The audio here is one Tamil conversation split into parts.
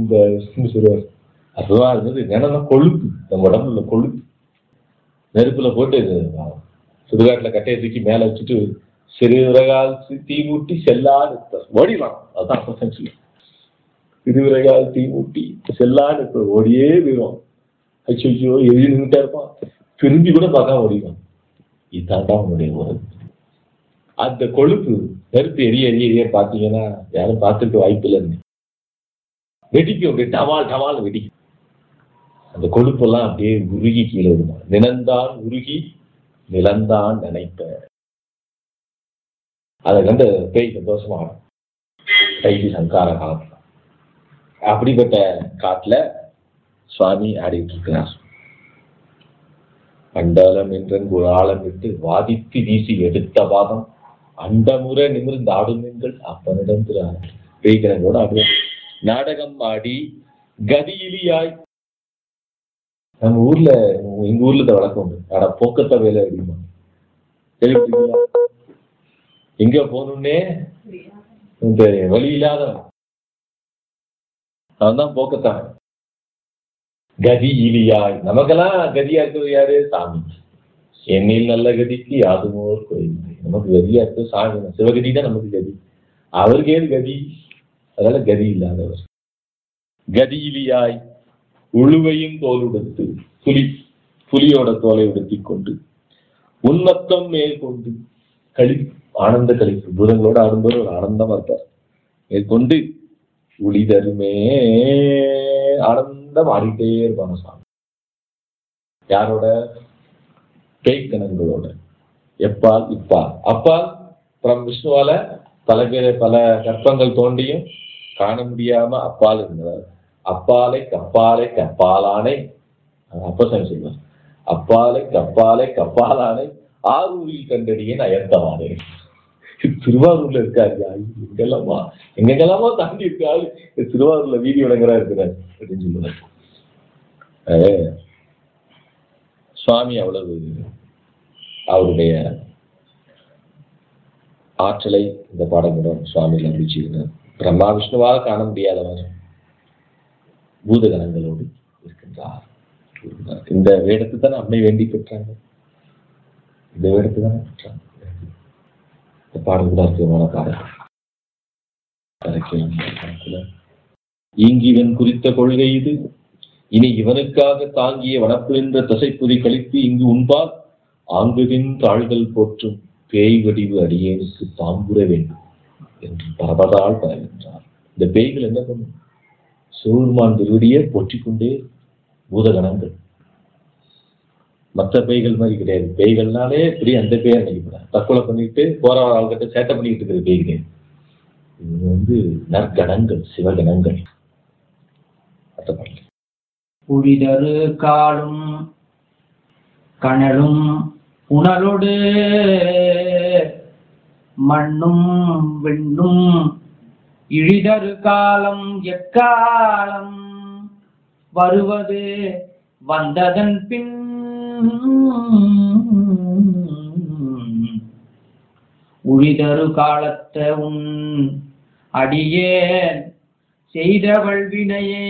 இந்த சொல்லுவார் அதுவா இருந்தது என்னன்னா கொழுப்பு நம்ம உடம்புல உள்ள கொழுப்பு நெருப்புல போட்டு சுடுகாட்டுல கட்டையை தூக்கி மேல வச்சுட்டு சிறுவிரகால் தீ மூட்டி செல்லான்னு இருப்பார். ஓடிடலாம் அதுதான் அப்பதான் சொல்லு சிறுவிரகால் தீ மூட்டி செல்லான்னு இருப்பார். ஓடியே போயிடும் அச்சோ எழுதி நின்றுட்டா இருப்பான் திரும்பி கூட பார்க்காம ஓடிடும் இதுதான் தான் உன்னுடைய உறவு அந்த கொழுப்பு நெருப்பு எரிய எரிய எரிய பார்த்தீங்கன்னா யாரும் பார்த்துருக்க வாய்ப்பு இல்லைன்னு வெடிக்கும் அப்படியே டவால் டவால் வெடிக்கும் அந்த கொழுப்பெல்லாம் அப்படியே உருகி கீழே விடுமா நிலந்தான் உருகி நிலந்தான் நினைப்ப அதை கண்டு பேய் சந்தோஷமா ஆடும் கைதி சங்கார காலத்துல அப்படிப்பட்ட காட்டுல சுவாமி ஆடிட்டு இருக்கிறார் அண்டலம் என்றன் ஒரு ஆழம் விட்டு வாதித்து வீசி எடுத்த வாதம் அண்டமுற நிமிர்ந்து ஆடும் எங்கள் அப்பனிடம் திரு பேய்கரங்களோட ஆடுவோம் நாடகம் ஆடி கதியிலியாய் நம்ம ஊர்ல எங்க ஊர்ல இந்த வழக்கம் உண்டு ஆனா போக்கத்த வேலை அப்படிமா கேள்விப்பட்டீங்களா? எங்க போகணும்னே இந்த வழி இல்லாதவன் அவன் தான் போக்கத்தான் கதி இலியாய் நமக்கெல்லாம் கதியா இருக்கிறது யாரு சாமி என்னில் நல்ல கதிக்கு யாதுமோ ஒரு கோயில் நமக்கு கதியா இருக்கிறது சாமி தான். சிவகதி தான் நமக்கு கதி அவருக்கு ஏது கதி அதனால கதி இல்லாதவர் கதியிலியாய் உழுவையும் தோலுடுத்து புலி புலியோட தோலை உடுத்தி கொண்டு உன்மத்தம் மேல் கொண்டு களி ஆனந்த கழிப்பு பூதங்களோட ஆடும்போது ஒரு ஆனந்தமா இருப்பார் மேற்கொண்டு உளிதருமே ஆனந்தம் ஆடிட்டே இருப்பாங்க சாமி யாரோட பேய்க்கணங்களோட எப்பால் இப்பால் அப்பால் புறம் விஷ்ணுவால பல பேர் பல கற்பங்கள் தோண்டியும் காண முடியாம அப்பால் இருந்தார் அப்பாலை கப்பாலை கப்பாலானை அப்பசன் சொல்வார் அப்பாலை கப்பாலை கப்பாலானை ஆரூரில் கண்டடியேன் அயர்த்தவானே திருவாரூர்ல இருக்காரு எங்கெல்லாமா எங்கெல்லாமா தாண்டி இருக்காரு திருவாரூர்ல வீதி வழங்குறா இருக்கிறார் அப்படின்னு சொல்லுவார் அஹ் சுவாமி அவ்வளவு அவருடைய ஆற்றலை இந்த பாடங்களுடன் சுவாமியில் அறிவிச்சுகிறார் பிரம்மா விஷ்ணுவால் காண முடியாதவர் பூதகணங்களோடு இருக்கின்றார் கூறுகிறார். இந்த வேடத்தை தானே அம்மை வேண்டி பெற்றாங்க இந்த வேடத்தை தானே பெற்றாங்க இந்த பாடல் கூட அற்புதமான பாடல் கரைக்கலாம் கணக்குல. ஈங்கிவன் குறித்த கொள்கை இது இனி இவனுக்காக தாங்கிய வனப்புகின்ற தசைப்புதி கழித்து இங்கு உண்பால் ஆங்குதின் தாழ்தல் போற்றும் பேய் வடிவு அடியேனுக்கு தாம்புர வேண்டும் என்று பரபதால் பரவின்றார் இந்த பேய்கள் என்ன பண்ணும் சிவபெருமான் திருவடியை போற்றிக் கொண்டே பூதகணங்கள் மற்ற பேய்கள் மாதிரி கிடையாது பேய்கள்னாலே இப்படி அந்த பேர் நினைக்கப்படாது தற்கொலை பண்ணிட்டு போற ஆள்கிட்ட சேட்டை பண்ணிட்டு இருக்கிற பேய் கிடையாது இது வந்து நற்கணங்கள் சிவகணங்கள் அடுத்த பாடல். புரிதரு காலும் கனலும் புனலொடு மண்ணும் விண்ணும் இழிதரு காலம் எக்காலம் வருவது வந்ததன் பின் உழிதரு காலத்த உன் அடியேன் செய்தவள் வினையே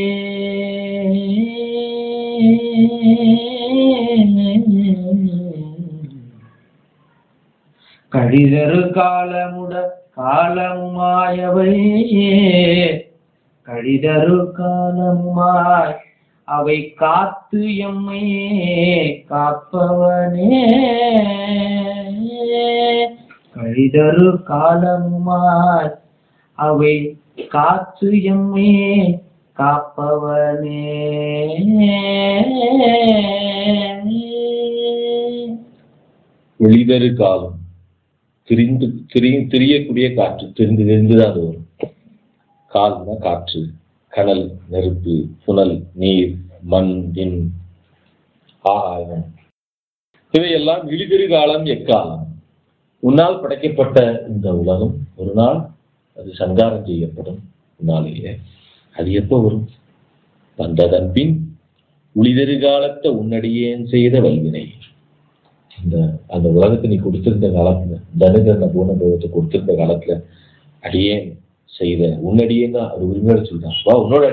கழிதரு காலமுட காலமுமாயவை கழிதரு காலமுமாய் அவை காத்து எம்மை காப்பவனே கழிதரு காலமுமாய் அவை காத்து எம்மே காப்பவனே ஒளிதரு காலம் திரிந்து திரி திரியக்கூடிய காற்று திரிந்து திரிந்துதான் அது வரும் கால்னா காற்று கடல் நெருப்பு புனல் நீர் மண் விண் ஆகாயம் இவையெல்லாம் இழிதிரு காலம் எக்காலம் உன்னால் படைக்கப்பட்ட இந்த உலகம் ஒரு நாள் அது சங்காரம் செய்யப்படும் உன்னாலேயே அது எப்போ வரும் வந்ததன் பின் உளிதெரு காலத்தை உன்னடியேன் செய்த வல்வினை இந்த அந்த உலகத்தை நீ கொடுத்திருந்த காலத்துல தனுகரண பூனபோகத்தை கொடுத்திருந்த காலத்துல அடியேன் செய்த உன்னடியேன் தான் அது உரிமையோட சொல்றான் வா உன்னோட